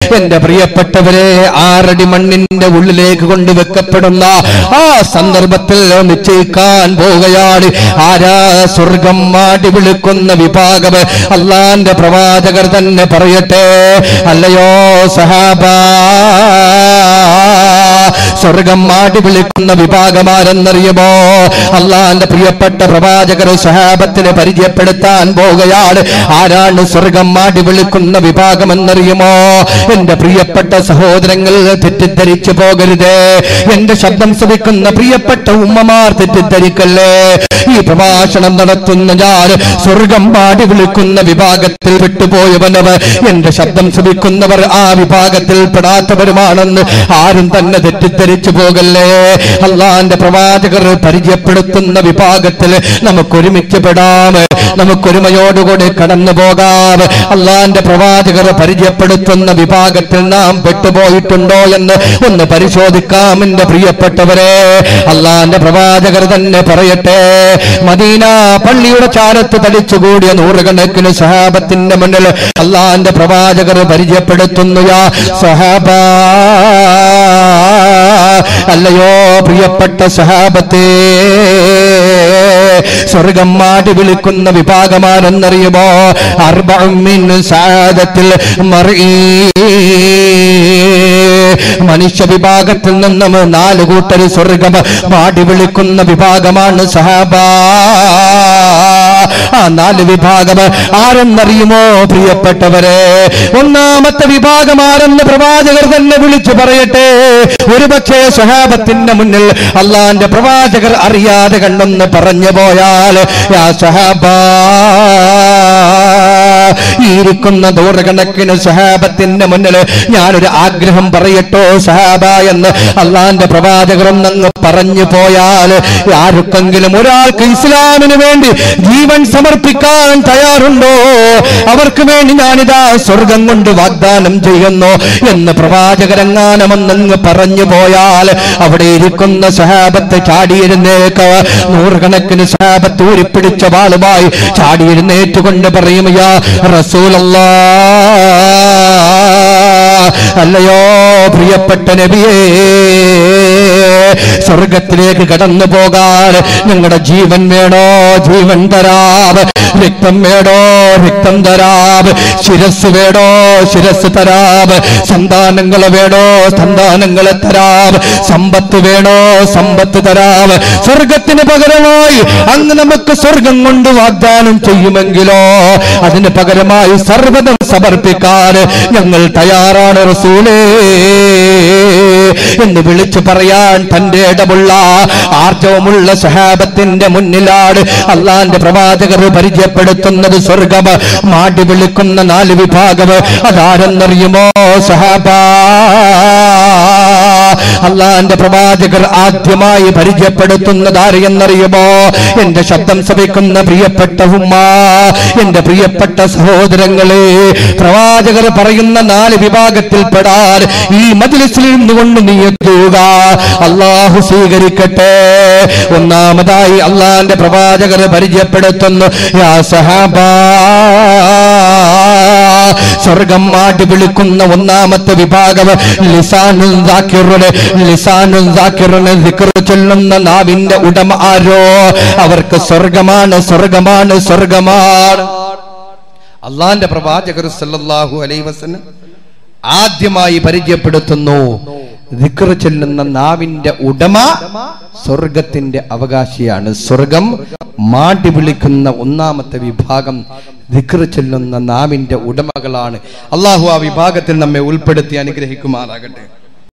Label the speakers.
Speaker 1: എന്റെ പ്രിയപ്പെട്ടവരെ ആറടി മണ്ണിന്റെ ഉള്ളിലേക്ക് കൊണ്ട് വെക്കപ്പെടുന്ന ആ സന്ദർഭത്തിൽ നിശ്ചയിക്കാൻ പോവുകയാണ് ആരാ സ്വർഗം മാടി വിളിക്കുന്ന വിഭാഗം അള്ളാന്റെ പ്രവാചകർ തന്നെ പറയട്ടെ അല്ലയോ സഹാബ സ്വർഗം മാടി വിളിക്കുന്ന വിഭാഗമാരെന്നറിയുമോ അള്ളാന്റെ പ്രിയപ്പെട്ട പ്രവാചകർ സഹാബത്തിന് പരിചയപ്പെടുത്താൻ പോവുകയാണ് ആരാണ് സ്വർഗം മാടി വിളിക്കുന്ന വിഭാഗം എന്നറിയുമോ എന്റെ പ്രിയപ്പെട്ട സഹോദരങ്ങൾ തെറ്റിദ്ധരിച്ചു പോകരുത് എന്റെ ശബ്ദം ശ്രവിക്കുന്ന പ്രിയപ്പെട്ട ഉമ്മമാർ തെറ്റിദ്ധരിക്കല്ലേ ഈ പ്രഭാഷണം നടത്തുന്ന ഞാൻ സ്വർഗം പാടി വിളിക്കുന്ന വിഭാഗത്തിൽ വിട്ടുപോയവനവർ എന്റെ ശബ്ദം ശ്രവിക്കുന്നവർ ആ വിഭാഗത്തിൽ പെടാത്തവരുമാണെന്ന് ആരും തന്നെ തെറ്റിദ്ധരിച്ചു പോകല്ലേ അള്ളാന്റെ പ്രവാചകർ പരിചയപ്പെടുത്തുന്ന വിഭാഗത്തിൽ നമുക്കൊരുമിച്ച് പെടാം നമുക്കൊരുമയോടുകൂടി കടന്നു പോകാം അള്ളാന്റെ പ്രവാചകർ പരിചയപ്പെടുത്തുന്ന വിഭാഗത്തിൽ നാം പെട്ടുപോയിട്ടുണ്ടോ എന്ന് ഒന്ന് പരിശോധിക്കാം എന്റെ പ്രിയപ്പെട്ടവരെ അള്ളാന്റെ പ്രവാചകർ തന്നെ പറയട്ടെ മദീന പള്ളിയുടെ ചാരത്ത് തടിച്ചുകൂടിയ നൂറുകണക്കിന് സഹാബത്തിന്റെ മുന്നിൽ അള്ളാന്റെ പ്രവാചകർ പരിചയപ്പെടുത്തുന്നു യാ സഹാബ അല്ലയോ പ്രിയപ്പെട്ട സഹാബത്തേ സ്വർഗം മാടി വിളിക്കുന്ന വിഭാഗമാണെന്നറിയുമോ അർബമിൻ സാദത്തിൽ മറീ മനുഷ്യ വിഭാഗത്തിൽ നിന്നും നാല് കൂട്ടർ സ്വർഗം മാടി വിളിക്കുന്ന വിഭാഗമാണ് സഹാബ ആ നാല് വിഭാഗം ആരെന്നറിയുമോ പ്രിയപ്പെട്ടവരെ ഒന്നാമത്തെ വിഭാഗം ആരെന്ന് പ്രവാചകർ തന്നെ വിളിച്ചു പറയട്ടെ ഒരുപക്ഷെ സഹാബത്തിന്റെ മുന്നിൽ അള്ളാന്റെ പ്രവാചകർ അറിയാതെ കണ്ടൊന്ന് പറഞ്ഞു പോയാൽ യാ സഹാബ ഈ ഇരിക്കുന്ന നൂറുകണക്കിന് സഹാബത്തിന്റെ മുന്നിൽ ഞാനൊരു ആഗ്രഹം പറയട്ടോ സഹാബ എന്ന് അള്ളാന്റെ പ്രവാചകർ ഒന്നങ്ങ് പറഞ്ഞു പോയാൽ ആർക്കെങ്കിലും ഒരാൾക്ക് ഇസ്ലാമിന് വേണ്ടി ജീവൻ സമർപ്പിക്കാൻ തയ്യാറുണ്ടോ അവർക്ക് വേണ്ടി ഞാനിതാ സ്വർഗം കൊണ്ട് വാഗ്ദാനം ചെയ്യുന്നു എന്ന് പ്രവാചകരങ്ങാനമെന്നങ്ങ് പറഞ്ഞു പോയാൽ അവിടെ ഇരിക്കുന്ന സഹാബത്ത് ചാടിയിരുന്നേക്ക് നൂറുകണക്കിന് സഹാബത്ത് ഊരിപ്പിടിച്ച വാളുമായി ചാടിയിരുന്നേറ്റുകൊണ്ട് പറയും യാ റസൂലല്ലാ അല്ലയോ പ്രിയപ്പെട്ട നബിയേ സ്വർഗത്തിലേക്ക് കടന്നു പോകാൻ ഞങ്ങളുടെ ജീവൻ വേണോ ജീവൻ തരാം രക്തം വേണോ രക്തം തരാം ശിരസ് വേണോ ശിരസ് തരാം സന്താനങ്ങൾ വേണോ സന്താനങ്ങളെ തരാം സമ്പത്ത് വേണോ സമ്പത്ത് തരാം സ്വർഗത്തിന് പകരമായി അങ്ങ് നമുക്ക് സ്വർഗം കൊണ്ട് വാഗ്ദാനം ചെയ്യുമെങ്കിലോ അതിന് പകരമായി സർവ്വതം സമർപ്പിക്കാൻ ഞങ്ങൾ തയ്യാറാണ് റസൂലേ എന്ന് വിളിച്ചു പറയാൻ തന്റെ ഇടമുള്ള ആർജവമുള്ള സഹാബത്തിന്റെ മുന്നിലാണ് അള്ളാന്റെ പ്രവാചകർ പരിചയപ്പെടുത്തുന്നത് സ്വർഗം മാടി വിളിക്കുന്ന നാല് വിഭാഗം അതാരെന്നറിയുമോ സഹാബ അള്ളാന്റെ പ്രവാചകർ ആദ്യമായി പരിചയപ്പെടുത്തുന്നത് ആരെന്നറിയുമോ എന്റെ ശബ്ദം സഭിക്കുന്ന പ്രിയപ്പെട്ട ഉമ്മ എന്റെ പ്രിയപ്പെട്ട സഹോദരങ്ങളെ പ്രവാചകർ പറയുന്ന നാല് വിഭാഗത്തിൽപ്പെടാൻ ഈ മജ്ലിസിൽ നിന്നുകൊണ്ട് നീ എത്തുക അള്ളാഹു സ്വീകരിക്കട്ടെ ഒന്നാമതായി അള്ളാന്റെ പ്രവാചകർ പരിചയപ്പെടുത്തുന്നു യാ സഹാബാ സ്വർഗം മാടി വിളിക്കുന്ന ഒന്നാമത്തെ വിഭാഗം ലിസാനുൻ ദാക്കിറുന് ലിസാനുൻ ദാക്കിറുന് ദിക്ർ ചൊല്ലുന്ന നാവിന്റെ ഉടമ ആരോ അവർക്ക് സ്വർഗമാണ് സ്വർഗമാണ് സ്വർഗമാണ് അള്ളാന്റെ പ്രവാചകർ സല്ലല്ലാഹു അലൈഹി വസല്ലം ആദ്യമായി പരിചയപ്പെടുത്തുന്നു ദിക്ർ ചൊല്ലുന്ന നാവിന്റെ ഉടമ സ്വർഗത്തിന്റെ അവകാശിയാണ് സ്വർഗം മാടി വിളിക്കുന്ന ഒന്നാമത്തെ വിഭാഗം ദിക്ർ ചൊല്ലുന്ന നാവിന്റെ ഉടമകളാണ് അള്ളാഹു ആ വിഭാഗത്തിൽ നമ്മെ ഉൾപ്പെടുത്തി അനുഗ്രഹിക്കുമാറാകട്ടെ